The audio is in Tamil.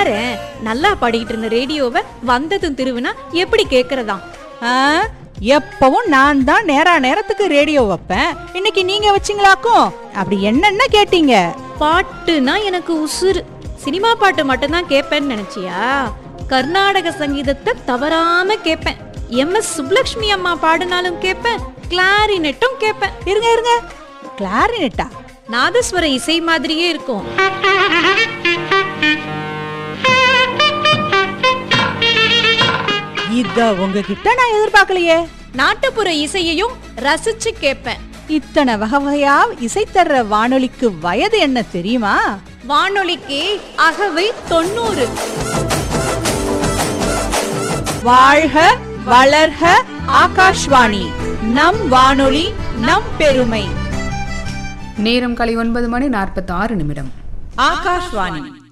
பாரேன் நல்லா பாடிக்கிட்டு இருந்த ரேடியோவை வந்ததும் திருவினா எப்படி கேக்குறதாம் ஆ, எப்பவும் நான் தான் நேரா நேரத்துக்கு ரேடியோ வைப்பேன் இன்னைக்கு நீங்க வச்சீங்களாக்கும் அப்படி என்னென்ன கேட்டீங்க பாட்டுனா எனக்கு உசுரு சினிமா பாட்டு மட்டும்தான் கேட்பேன்னு நினைச்சியா கர்நாடக சங்கீதத்தை தவறாம கேட்பேன் எம் எஸ் சுப்லக்ஷ்மி அம்மா பாடினாலும் கேட்பேன் கிளாரினெட்டும் கேட்பேன் இருங்க இருங்க கிளாரினெட்டா நாதஸ்வர இசை மாதிரியே இருக்கும் இத உங்ககிட்ட நான் எதிர்பார்க்கலையே நாட்டுப்புற இசையையும் ரசிச்சு கேட்பேன் இத்தனை வகை வகையா இசை தர்ற வானொலிக்கு வயது என்ன தெரியுமா வானொலிக்கு அகவை தொண்ணூறு வாழ்க வளர்க ஆகாஷ்வாணி நம் வானொலி நம் பெருமை நேரம் காலை ஒன்பது மணி நாற்பத்தி ஆறு நிமிடம் ஆகாஷ்வாணி